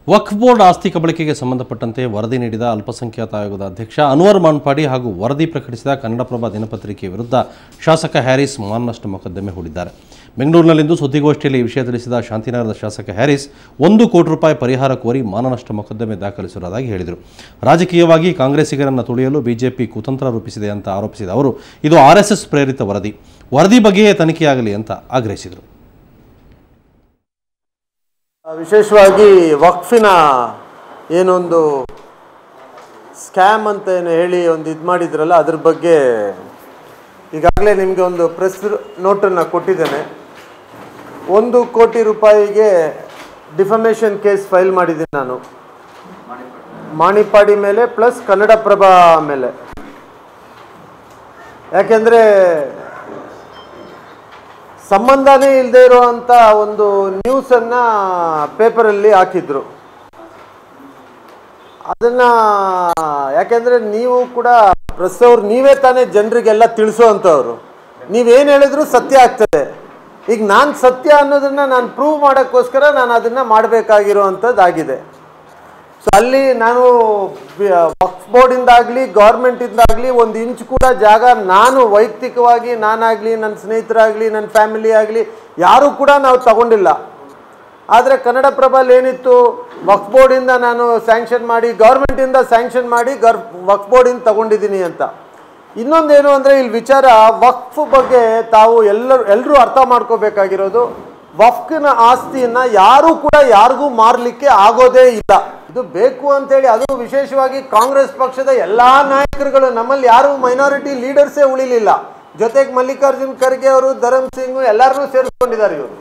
ವಕ್ಫ್ board ಆಸ್ತಿ ಕಬಳಿಕೆಗೆ ಸಂಬಂಧಪಟ್ಟಂತೆ ವರದಿ ನೀಡಿದ ಅಲ್ಪಸಂಖ್ಯಾತ ಆಯೋಗದ ಅಧ್ಯಕ್ಷ ಅನ್ವರ್ ಮಾನ್ಪಾಡಿ ಹಾಗೂ ವರದಿ ಪ್ರಕಟಿಸಿದ ಕನ್ನಡಪ್ರಭ ದಿನಪತ್ರಿಕೆ ವಿರುದ್ಧ ಶಾಸಕ ಹ್ಯಾರಿಸ್ ಮಾನನಷ್ಟ ಮೊಕದ್ದಮೆ ಹೂಡಿದ್ದಾರೆ ಬೆಂಗಳೂರಿನಲ್ಲಿಂದು ಸುದ್ದಿಗೋಷ್ಠಿಯಲ್ಲಿ ಈ ವಿಷಯ ತಿಳಿಸಿದ ಶಾಂತಿನಗರದ ಶಾಸಕ ಹ್ಯಾರಿಸ್ ಒಂದು ಕೋಟಿ ರೂಪಾಯಿ ಪರಿಹಾರ ಕೋರಿ ಮಾನನಷ್ಟ ಮೊಕದ್ದಮೆ ದಾಖಲಿಸಿರುವುದಾಗಿ ಹೇಳಿದರು ರಾಜಕೀಯವಾಗಿ ಕಾಂಗ್ರೆಸ್ಸಿಗರನ್ನು ತುಳಿಯಲು ಬಿಜೆಪಿ ಕುತಂತ್ರ ರೂಪಿಸಿದೆ ಅಂತ ಆರೋಪಿಸಿದ ಅವರು ಇದು ಆರ್ಎಸ್ಎಸ್ ಪ್ರೇರಿತ ವರದಿ ವರದಿ ಬಗ್ಗೆಯೇ ತನಿಖೆಯಾಗಲಿ ಅಂತ ಆಗ್ರಹಿಸಿದರು ವಿಶೇಷವಾಗಿ ವಕ್ಫಿನ ಏನೊಂದು ಸ್ಕ್ಯಾಮ್ ಅಂತ ಏನು ಹೇಳಿ ಒಂದು ಇದು ಮಾಡಿದ್ರಲ್ಲ ಅದ್ರ ಬಗ್ಗೆ ಈಗಾಗಲೇ ನಿಮಗೆ ಒಂದು ಪ್ರೆಸ್ ನೋಟನ್ನು ಕೊಟ್ಟಿದ್ದೇನೆ ಒಂದು ಕೋಟಿ ರೂಪಾಯಿಗೆ ಡಿಫಮೇಷನ್ ಕೇಸ್ ಫೈಲ್ ಮಾಡಿದ್ದೀನಿ ನಾನು ಮಾಣಿಪಾಡಿ ಮೇಲೆ ಪ್ಲಸ್ ಕನ್ನಡಪ್ರಭ ಮೇಲೆ ಯಾಕೆಂದರೆ ಸಂಬಂಧನೇ ಇಲ್ಲದೆ ಇರುವಂಥ ಒಂದು ನ್ಯೂಸನ್ನು ಪೇಪರಲ್ಲಿ ಹಾಕಿದ್ರು ಅದನ್ನು ಯಾಕೆಂದರೆ ನೀವು ಕೂಡ ಪ್ರೆಸ್ ಅವ್ರು ನೀವೇ ತಾನೇ ಜನರಿಗೆಲ್ಲ ತಿಳಿಸೋವಂಥವ್ರು ನೀವೇನು ಹೇಳಿದ್ರು ಸತ್ಯ ಆಗ್ತದೆ ಈಗ ನಾನು ಸತ್ಯ ಅನ್ನೋದನ್ನು ನಾನು ಪ್ರೂವ್ ಮಾಡೋಕ್ಕೋಸ್ಕರ ನಾನು ಅದನ್ನು ಮಾಡಬೇಕಾಗಿರುವಂಥದ್ದಾಗಿದೆ ಸೊ ಅಲ್ಲಿ ನಾನು ವಕ್ಫ್ ಬೋರ್ಡಿಂದಾಗಲಿ ಗೌರ್ಮೆಂಟಿಂದಾಗಲಿ ಒಂದು ಇಂಚ್ ಕೂಡ ಜಾಗ ನಾನು ವೈಯಕ್ತಿಕವಾಗಿ ನಾನಾಗಲಿ ನನ್ನ ಸ್ನೇಹಿತರಾಗಲಿ ನನ್ನ ಫ್ಯಾಮಿಲಿ ಆಗಲಿ ಯಾರೂ ಕೂಡ ನಾವು ತಗೊಂಡಿಲ್ಲ ಆದರೆ ಕನ್ನಡಪ್ರಭಲ್ಲಿ ಏನಿತ್ತು ವಕ್ಫ್ ಬೋರ್ಡಿಂದ ನಾನು ಸ್ಯಾಂಕ್ಷನ್ ಮಾಡಿ ಗೌರ್ಮೆಂಟಿಂದ ಸ್ಯಾಂಕ್ಷನ್ ಮಾಡಿ ಗರ್ ವಕ್ಫ್ ಬೋರ್ಡಿಂದ ತಗೊಂಡಿದ್ದೀನಿ ಅಂತ ಇನ್ನೊಂದೇನು ಅಂದರೆ ಇಲ್ಲಿ ವಿಚಾರ ವಕ್ಫ್ ಬಗ್ಗೆ ತಾವು ಎಲ್ಲರೂ ಎಲ್ಲರೂ ಅರ್ಥ ಮಾಡ್ಕೋಬೇಕಾಗಿರೋದು ವಕ್ಫ್ನ ಆಸ್ತಿಯನ್ನು ಯಾರೂ ಕೂಡ ಯಾರಿಗೂ ಮಾರಲಿಕ್ಕೆ ಆಗೋದೇ ಇಲ್ಲ ಇದು ಬೇಕು ಅಂತೇಳಿ ಅದು ವಿಶೇಷವಾಗಿ ಕಾಂಗ್ರೆಸ್ ಪಕ್ಷದ ಎಲ್ಲ ನಾಯಕರುಗಳು ನಮ್ಮಲ್ಲಿ ಯಾರು ಮೈನಾರಿಟಿ ಲೀಡರ್ಸೇ ಉಳಿಲಿಲ್ಲ ಜೊತೆಗೆ ಮಲ್ಲಿಕಾರ್ಜುನ್ ಖರ್ಗೆ ಅವರು ಧರಮ್ ಸಿಂಗ್ ಎಲ್ಲರನ್ನೂ ಸೇರಿಸ್ಕೊಂಡಿದ್ದಾರೆ ಇವರು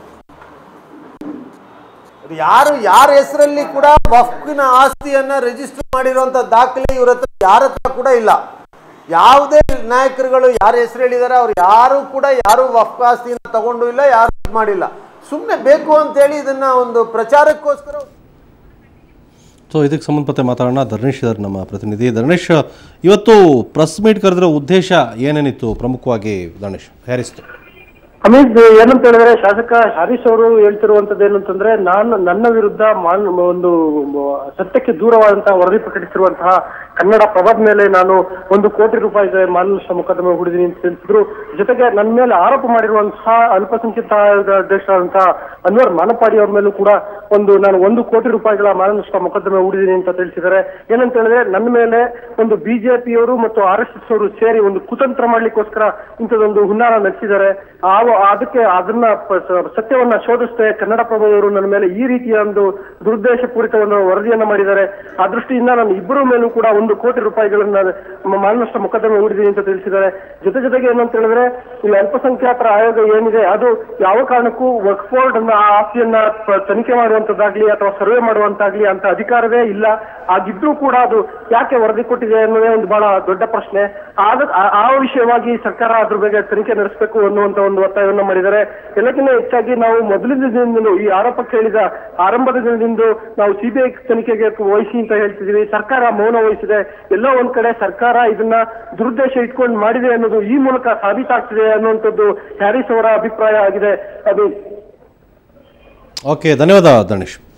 ಯಾರು ಯಾರ ಹೆಸರಲ್ಲಿ ಕೂಡ ವಕ್ಫಿನ ಆಸ್ತಿಯನ್ನ ರಿಜಿಸ್ಟರ್ ಮಾಡಿರುವಂತ ದಾಖಲೆ ಇವ್ರ ಹತ್ರ ಯಾರ ಹತ್ರ ಕೂಡ ಇಲ್ಲ ಯಾವುದೇ ನಾಯಕರುಗಳು ಯಾರ ಹೆಸರು ಹೇಳಿದಾರೆ ಅವ್ರು ಯಾರು ಕೂಡ ಯಾರು ವಕ್ಫ್ ಆಸ್ತಿಯನ್ನ ತಗೊಂಡು ಇಲ್ಲ ಯಾರು ಇದ್ ಮಾಡಿಲ್ಲ ಸುಮ್ಮನೆ ಬೇಕು ಅಂತೇಳಿ ಇದನ್ನ ಒಂದು ಪ್ರಚಾರಕ್ಕೋಸ್ಕರ ಸೊ ಇದಕ್ಕೆ ಸಂಬಂಧಪಟ್ಟ ಮಾತಾಡೋಣ ಧರ್ಣೇಶ್ ಇದ್ದಾರೆ ನಮ್ಮ ಪ್ರತಿನಿಧಿ ಧರ್ಣೇಶ್ ಇವತ್ತು ಪ್ರೆಸ್ ಮೀಟ್ ಕರೆದಿರೋ ಉದ್ದೇಶ ಏನೇನಿತ್ತು ಪ್ರಮುಖವಾಗಿ ಧರ್ಣೇಶ್ ಹ್ಯಾರಿಸ್ತು ಅಮಿತ್ ಏನಂತ ಹೇಳಿದ್ರೆ ಶಾಸಕ ಹರೀಶ್ ಅವರು ಹೇಳ್ತಿರುವಂತದ್ದು ಏನಂತಂದ್ರೆ ನಾನು ನನ್ನ ವಿರುದ್ಧ ಮಾನ್ ಒಂದು ಮ- ಸತ್ಯಕ್ಕೆ ದೂರವಾದಂತಹ ವರದಿ ಪ್ರಕಟಿಸಿರುವಂತಹ ಕನ್ನಡ ಪ್ರಭದ ಮೇಲೆ ನಾನು ಒಂದು ಕೋಟಿ ರೂಪಾಯಿ ಮಾನನಷ್ಟ ಮೊಕದ್ದಮೆ ಹೂಡಿದ್ದೀನಿ ಅಂತ ತಿಳಿಸಿದ್ರು ಜೊತೆಗೆ ನನ್ನ ಮೇಲೆ ಆರೋಪ ಮಾಡಿರುವಂತಹ ಅಲ್ಪಸಂಖ್ಯಾತ ಆಯೋಗದ ಅಧ್ಯಕ್ಷರಾದಂತಹ ಅನ್ವರ್ ಮಾನಪಾಡಿ ಅವ್ರ ಮೇಲೂ ಕೂಡ ಒಂದು ನಾನು ಒಂದು ಕೋಟಿ ರೂಪಾಯಿಗಳ ಮಾನನಷ್ಟ ಮೊಕದ್ದಮೆ ಹೂಡಿದ್ದೀನಿ ಅಂತ ತಿಳಿಸಿದ್ದಾರೆ ಏನಂತ ಹೇಳಿದ್ರೆ ನನ್ನ ಮೇಲೆ ಒಂದು ಬಿಜೆಪಿಯವರು ಮತ್ತು ಆರ್ ಎಸ್ ಎಸ್ ಅವರು ಸೇರಿ ಒಂದು ಕುತಂತ್ರ ಮಾಡ್ಲಿಕ್ಕೋಸ್ಕರ ಇಂಥದೊಂದು ಹುನ್ನಾರ ನಡೆಸಿದ್ದಾರೆ ಆ ಅದಕ್ಕೆ ಅದನ್ನ ಪ- ಸ- ಸತ್ಯವನ್ನ ಶೋಧಿಸದೆ ಕನ್ನಡಪ್ರಭದವರು ನನ್ನ ಮೇಲೆ ಈ ರೀತಿಯ ಒಂದು ದುರುದ್ದೇಶಪೂರಿತ ಒಂದು ವರದಿಯನ್ನ ಮಾಡಿದ್ದಾರೆ ಆ ದೃಷ್ಟಿಯಿಂದ ನಾನು ಇಬ್ಬರ ಮೇಲೂ ಕೂಡ ಒಂದು ಕೋಟಿ ರೂಪಾಯಿಗಳನ್ನ ಮ- ಮಾನನಷ್ಟ ಮೊಕದ್ದಮೆ ಹೂಡಿದ್ದೀನಿ ಅಂತ ತಿಳಿಸಿದ್ದಾರೆ ಜೊತೆ ಜೊತೆಗೆ ಏನಂತ ಹೇಳಿದ್ರೆ ಇಲ್ಲಿ ಅಲ್ಪಸಂಖ್ಯಾತರ ಆಯೋಗ ಏನಿದೆ ಅದು ಯಾವ ಕಾರಣಕ್ಕೂ ವಕ್ಫ್ ಬೋರ್ಡ್ ಅನ್ನ ಆ ಆಸ್ತಿಯನ್ನ ಪ- ತನಿಖೆ ಮಾಡುವಂತದ್ದಾಗ್ಲಿ ಅಥವಾ ಸರ್ವೆ ಮಾಡುವಂತಾಗ್ಲಿ ಅಂತ ಅಧಿಕಾರವೇ ಇಲ್ಲ ಆಗಿದ್ರೂ ಕೂಡ ಅದು ಯಾಕೆ ವರದಿ ಕೊಟ್ಟಿದೆ ಅನ್ನೋದೇ ಒಂದು ಬಹಳ ದೊಡ್ಡ ಪ್ರಶ್ನೆ ಆದ ಆ- ಆ ವಿಷಯವಾಗಿ ಸರ್ಕಾರ ಅದ್ರ ಬಗ್ಗೆ ತನಿಖೆ ನಡೆಸಬೇಕು ಅನ್ನುವಂತ ಒಂದು ಒತ್ತಾಯವನ್ನ ಮಾಡಿದ್ದಾರೆ ಎಲ್ಲಕ್ಕಿಂತ ಹೆಚ್ಚಾಗಿ ನಾವು ಮೊದಲಿನ ದಿನದಿಂದಲೂ ಈ ಆರೋಪ ಕೇಳಿದ ಆರಂಭದ ದಿನದಿಂದ ನಾವು ಸಿಬಿಐ ತನಿಖೆಗೆ ವಹಿಸಿ ಅಂತ ಹೇಳ್ತಿದೀವಿ ಸರ್ಕಾರ ಮೌನ ವಹಿಸಿದೆ ಎಲ್ಲೋ ಒಂದ್ ಕಡೆ ಸರ್ಕಾರ ಇದನ್ನ ದುರುದ್ದೇಶ ಇಟ್ಕೊಂಡು ಮಾಡಿದೆ ಅನ್ನೋದು ಈ ಮೂಲಕ ಸಾಬೀತಾಗ್ತಿದೆ ಅನ್ನುವಂಥದ್ದು ಹ್ಯಾರಿಸ್ ಅವರ ಅಭಿಪ್ರಾಯ ಆಗಿದೆ ಅದು ಓಕೆ ಧನ್ಯವಾದ ಧರ್ಣೇಶ್